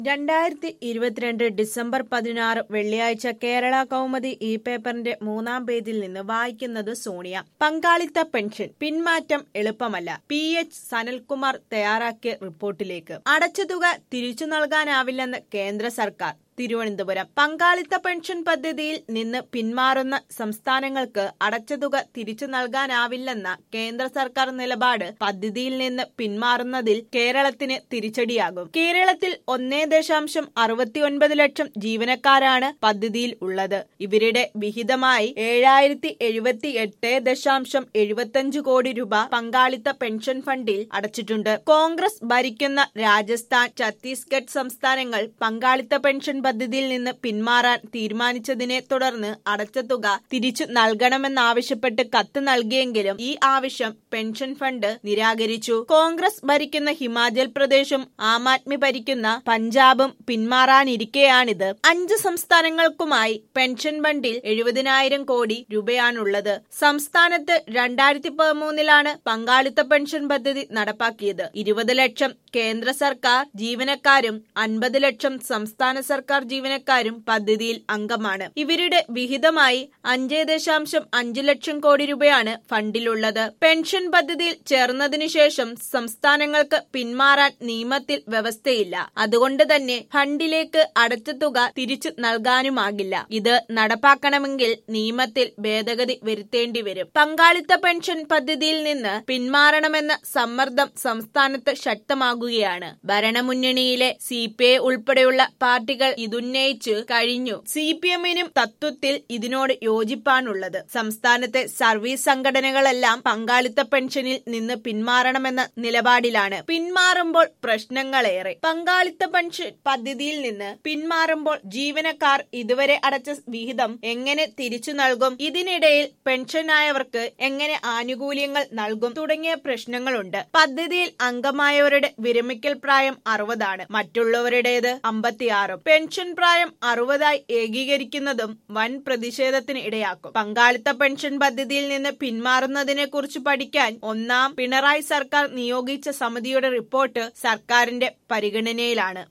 രണ്ടായിരത്തി ഇരുപത്തിരണ്ട് ഡിസംബർ പതിനാറ് വെള്ളിയാഴ്ച കേരള കൗമുദി ഇ പേപ്പറിന്റെ മൂന്നാം പേജിൽ നിന്ന് വായിക്കുന്നത് സോണിയ പങ്കാളിത്ത പെൻഷൻ പിന്മാറ്റം എളുപ്പമല്ല പി എച്ച് സനൽകുമാർ തയ്യാറാക്കിയ റിപ്പോർട്ടിലേക്ക് അടച്ച തുക തിരിച്ചു നൽകാനാവില്ലെന്ന് കേന്ദ്ര സർക്കാർ തിരുവനന്തപുരം പങ്കാളിത്ത പെൻഷൻ പദ്ധതിയിൽ നിന്ന് പിന്മാറുന്ന സംസ്ഥാനങ്ങൾക്ക് അടച്ച തുക തിരിച്ചു നൽകാനാവില്ലെന്ന കേന്ദ്ര സർക്കാർ നിലപാട് പദ്ധതിയിൽ നിന്ന് പിന്മാറുന്നതിൽ കേരളത്തിന് തിരിച്ചടിയാകും കേരളത്തിൽ ഒന്നേ ദശാംശം അറുപത്തിയൊൻപത് ലക്ഷം ജീവനക്കാരാണ് പദ്ധതിയിൽ ഉള്ളത് ഇവരുടെ വിഹിതമായി ഏഴായിരത്തി എഴുപത്തി എട്ട് ദശാംശം എഴുപത്തിയഞ്ച് കോടി രൂപ പങ്കാളിത്ത പെൻഷൻ ഫണ്ടിൽ അടച്ചിട്ടുണ്ട് കോൺഗ്രസ് ഭരിക്കുന്ന രാജസ്ഥാൻ ഛത്തീസ്ഗഡ് സംസ്ഥാനങ്ങൾ പങ്കാളിത്ത പെൻഷൻ പദ്ധതിയിൽ നിന്ന് പിന്മാറാൻ തീരുമാനിച്ചതിനെ തുടർന്ന് അടച്ച തുക തിരിച്ചു നൽകണമെന്നാവശ്യപ്പെട്ട് കത്ത് നൽകിയെങ്കിലും ഈ ആവശ്യം പെൻഷൻ ഫണ്ട് നിരാകരിച്ചു കോൺഗ്രസ് ഭരിക്കുന്ന ഹിമാചൽ പ്രദേശും ആം ആദ്മി ഭരിക്കുന്ന പഞ്ചാബും പിന്മാറാനിരിക്കെയാണിത് അഞ്ച് സംസ്ഥാനങ്ങൾക്കുമായി പെൻഷൻ ഫണ്ടിൽ എഴുപതിനായിരം കോടി രൂപയാണുള്ളത് സംസ്ഥാനത്ത് രണ്ടായിരത്തി പതിമൂന്നിലാണ് പങ്കാളിത്ത പെൻഷൻ പദ്ധതി നടപ്പാക്കിയത് ഇരുപത് ലക്ഷം കേന്ദ്ര സർക്കാർ ജീവനക്കാരും അൻപത് ലക്ഷം സംസ്ഥാന സർക്കാർ ജീവനക്കാരും പദ്ധതിയിൽ അംഗമാണ് ഇവരുടെ വിഹിതമായി അഞ്ച് ദശാംശം അഞ്ച് ലക്ഷം കോടി രൂപയാണ് ഫണ്ടിലുള്ളത് പെൻഷൻ പദ്ധതിയിൽ ചേർന്നതിനു ശേഷം സംസ്ഥാനങ്ങൾക്ക് പിന്മാറാൻ നിയമത്തിൽ വ്യവസ്ഥയില്ല അതുകൊണ്ട് തന്നെ ഫണ്ടിലേക്ക് അടച്ച തുക തിരിച്ചു നൽകാനുമാകില്ല ഇത് നടപ്പാക്കണമെങ്കിൽ നിയമത്തിൽ ഭേദഗതി വരുത്തേണ്ടി വരും പങ്കാളിത്ത പെൻഷൻ പദ്ധതിയിൽ നിന്ന് പിന്മാറണമെന്ന സമ്മർദ്ദം സംസ്ഥാനത്ത് ശക്തമാകുകയാണ് ഭരണമുന്നണിയിലെ സി പി ഐ ഉൾപ്പെടെയുള്ള പാർട്ടികൾ ഇതുന്നയിച്ചു കഴിഞ്ഞു സി പി എമ്മിനും തത്വത്തിൽ ഇതിനോട് യോജിപ്പാണുള്ളത് സംസ്ഥാനത്തെ സർവീസ് സംഘടനകളെല്ലാം പങ്കാളിത്ത പെൻഷനിൽ നിന്ന് പിന്മാറണമെന്ന നിലപാടിലാണ് പിന്മാറുമ്പോൾ പ്രശ്നങ്ങളേറെ പങ്കാളിത്ത പെൻഷൻ പദ്ധതിയിൽ നിന്ന് പിന്മാറുമ്പോൾ ജീവനക്കാർ ഇതുവരെ അടച്ച വിഹിതം എങ്ങനെ തിരിച്ചു നൽകും ഇതിനിടയിൽ പെൻഷനായവർക്ക് എങ്ങനെ ആനുകൂല്യങ്ങൾ നൽകും തുടങ്ങിയ പ്രശ്നങ്ങളുണ്ട് പദ്ധതിയിൽ അംഗമായവരുടെ വിരമിക്കൽ പ്രായം അറുപതാണ് മറ്റുള്ളവരുടേത് അമ്പത്തിയാറും പെൻഷൻ പ്രായം അറുപതായി ഏകീകരിക്കുന്നതും വൻ പ്രതിഷേധത്തിന് ഇടയാക്കും പങ്കാളിത്ത പെൻഷൻ പദ്ധതിയിൽ നിന്ന് പിന്മാറുന്നതിനെ കുറിച്ച് പഠിക്കാൻ ഒന്നാം പിണറായി സർക്കാർ നിയോഗിച്ച സമിതിയുടെ റിപ്പോർട്ട് സർക്കാരിന്റെ പരിഗണനയിലാണ്